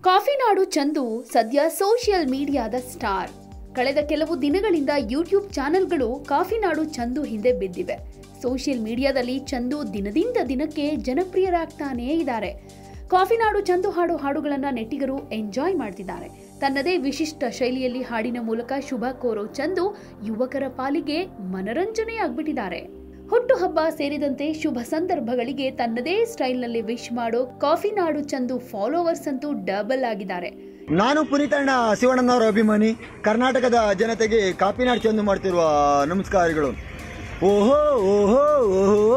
ಕಾಫಿನಾಡು ಚಂದು ಸದ್ಯ social ಮೀಡಿಯಾದ star ಕಳೆದ ಕೆಲವು ದಿನಗಳಿಂದ ಯೂಟ್ಯೂಬ್ ಚಾನೆಲ್ಗಳು ಕಾಫಿನಾಡು ಚಂದು ಹಿಂದೆ ಬಿದ್ದಿವೆ ಸೋಷಿಯಲ್ ಮೀಡಿಯಾದಲ್ಲಿ ಚಂದು ದಿನದಿಂದ ದಿನಕ್ಕೆ ಜನಪ್ರಿಯರಾಗ್ತಾನೇ ಇದ್ದಾರೆ ಕಾಫಿನಾಡು ಚಂದು ಹಾಡು ಹಾಡುಗಳನ್ನು ನೆಟ್ಟಿಗರು ಎಂಜಾಯ್ ಮಾಡ್ತಿದ್ದಾರೆ ತನ್ನದೇ ವಿಶಿಷ್ಟ ಶೈಲಿಯಲ್ಲಿ ಹಾಡಿನ ಮೂಲಕ ಶುಭ ಕೋರೋ ಚಂದು ಯುವಕರ ಪಾಲಿಗೆ ಮನರಂಜನೆ ಆಗ್ಬಿಟ್ಟಿದ್ದಾರೆ ಹುಟ್ಟುಹಬ್ಬ ಸೇರಿದಂತೆ ಶುಭ ಸಂದರ್ಭಗಳಿಗೆ ತನ್ನದೇ ಸ್ಟೈಲ್ನಲ್ಲಿ ವಿಶ್ ಮಾಡೋ ಕಾಫಿನಾಡು ಚಂದು ಫಾಲೋವರ್ಸ್ ಅಂತೂ ಡಬಲ್ ಆಗಿದ್ದಾರೆ ನಾನು ಪುನೀತಣ್ಣ ಶಿವಣ್ಣನವರ ಅಭಿಮಾನಿ ಕರ್ನಾಟಕದ ಜನತೆಗೆ ಕಾಪಿನಾಡ್ ಚಂದು ಮಾಡ್ತಿರುವ ನಮಸ್ಕಾರಗಳು ಓಹೋ ಓಹೋ ಓಹೋ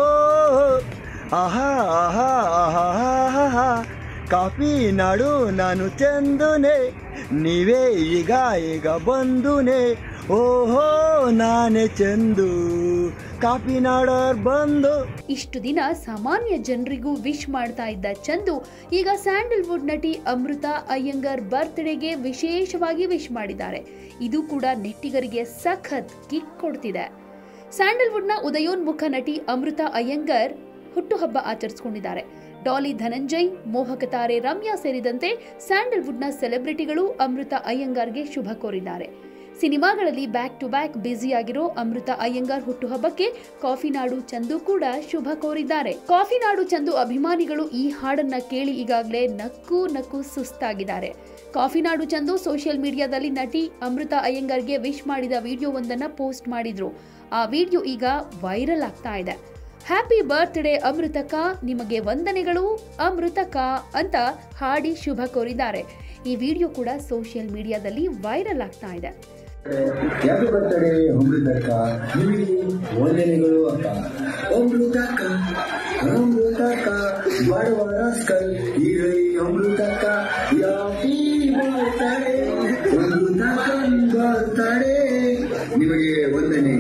ಆಹಾ ಆಹಾ ಆಹಾ ಆಹಾ ಕಾಫಿ ನಾಡು ನಾನು ಚಂದುನೆ ನೀವೇ ಈಗ ಈಗ ಬಂದುನೆ ಓಹೋ ನಾನೇ ಚಂದು ಕಾಫಿ ನಾಡೋರ್ ಬಂದು ಇಷ್ಟು ದಿನ ಸಾಮಾನ್ಯ ಜನರಿಗೂ ವಿಶ್ ಮಾಡ್ತಾ ಇದ್ದ ಚಂದು ಈಗ ಸ್ಯಾಂಡಲ್ವುಡ್ ನಟಿ ಅಮೃತ ಅಯ್ಯಂಗರ್ ಬರ್ತ್ಡೇಗೆ ವಿಶೇಷವಾಗಿ ವಿಶ್ ಮಾಡಿದ್ದಾರೆ ಇದು ಕೂಡ ನೆಟ್ಟಿಗರಿಗೆ ಸಖತ್ ಕಿಕ್ ಕೊಡ್ತಿದೆ ಸ್ಯಾಂಡಲ್ವುಡ್ನ ಉದಯೋನ್ಮುಖ ನಟಿ ಅಮೃತ ಅಯ್ಯಂಗರ್ ಹುಟ್ಟುಹಬ್ಬ ಆಚರಿಸಿಕೊಂಡಿದ್ದಾರೆ ಡಾಲಿ ಧನಂಜಯ್ ಮೋಹಕ ತಾರೆ ರಮ್ಯಾ ಸೇರಿದಂತೆ ಸ್ಯಾಂಡಲ್ವುಡ್ನ ಸೆಲೆಬ್ರಿಟಿಗಳು ಅಮೃತ ಅಯ್ಯಂಗಾರ್ಗೆ ಶುಭ ಕೋರಿದ್ದಾರೆ ಸಿನಿಮಾಗಳಲ್ಲಿ ಬ್ಯಾಕ್ ಟು ಬ್ಯಾಕ್ ಬ್ಯುಸಿಯಾಗಿರೋ ಅಮೃತ ಅಯ್ಯಂಗಾರ್ ಹುಟ್ಟುಹಬ್ಬಕ್ಕೆ ಕಾಫಿನಾಡು ಚಂದು ಕೂಡ ಶುಭ ಕೋರಿದ್ದಾರೆ ಕಾಫಿನಾಡು ಚಂದು ಅಭಿಮಾನಿಗಳು ಈ ಹಾಡನ್ನ ಕೇಳಿ ಈಗಾಗಲೇ ನಕ್ಕು ನಕ್ಕು ಸುಸ್ತಾಗಿದ್ದಾರೆ ಕಾಫಿನಾಡು ಚಂದು ಸೋಷಿಯಲ್ ಮೀಡಿಯಾದಲ್ಲಿ ನಟಿ ಅಮೃತ ಅಯ್ಯಂಗಾರ್ಗೆ ವಿಶ್ ಮಾಡಿದ ವಿಡಿಯೋವೊಂದನ್ನ ಪೋಸ್ಟ್ ಮಾಡಿದ್ರು ಆ ವಿಡಿಯೋ ಈಗ ವೈರಲ್ ಆಗ್ತಾ ಇದೆ ಹ್ಯಾಪಿ ಬರ್ತ್ಡೇ ಅಮೃತಕ ನಿಮಗೆ ವಂದನೆಗಳು ಅಮೃತಕ ಅಂತ ಹಾಡಿ ಶುಭ ಕೋರಿದ್ದಾರೆ ಈ ವಿಡಿಯೋ ಕೂಡ ಸೋಷಿಯಲ್ ಮೀಡಿಯಾದಲ್ಲಿ ವೈರಲ್ ಆಗ್ತಾ ಇದೆ ಹ್ಯಾಪಿ ಬರ್ತಡೇ ಅಮೃತಕ್ಕ ನಿಮಗೆ ವಂದನೆಗಳು ಅಕ್ಕ ಅಮೃತಕ್ಕ ಅಮೃತಕ್ಕ ಬಡವ ರಾಸ್ಕಲ್ ಹೀರೈ ಅಮೃತಕ್ಕ ಹ್ಯಾಪಿ ಬರ್ತಡೇ ಅಮೃತಕ್ಕನ್ ಬರ್ತಡೇ ನಿಮಗೆ ವಂದನೆ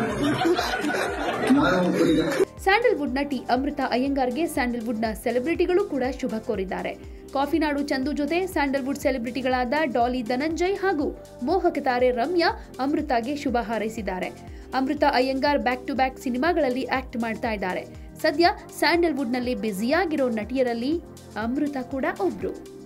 ನಾನು ಕುಡಿದ ಸ್ಯಾಂಡಲ್ವುಡ್ ನಟಿ ಅಮೃತ ಅಯ್ಯಂಗಾರ್ಗೆ ಸ್ಯಾಂಡಲ್ವುಡ್ನ ಸೆಲೆಬ್ರಿಟಿಗಳು ಕೂಡ ಶುಭ ಕೋರಿದ್ದಾರೆ ಕಾಫಿನಾಡು ಚಂದು ಜೊತೆ ಸ್ಯಾಂಡಲ್ವುಡ್ ಸೆಲೆಬ್ರಿಟಿಗಳಾದ ಡಾಲಿ ಧನಂಜಯ್ ಹಾಗೂ ಮೋಹಕ ತಾರೆ ರಮ್ಯಾ ಅಮೃತಾಗೆ ಶುಭ ಹಾರೈಸಿದ್ದಾರೆ Amrutha Iyengar back to back ಸಿನಿಮಾಗಳಲ್ಲಿ ಆಕ್ಟ್ ಮಾಡ್ತಾ ಇದ್ದಾರೆ ಸದ್ಯ ಸ್ಯಾಂಡಲ್ವುಡ್ನಲ್ಲಿ ಬ್ಯುಸಿಯಾಗಿರೋ ನಟಿಯರಲ್ಲಿ ಅಮೃತ ಕೂಡ ಒಬ್ರು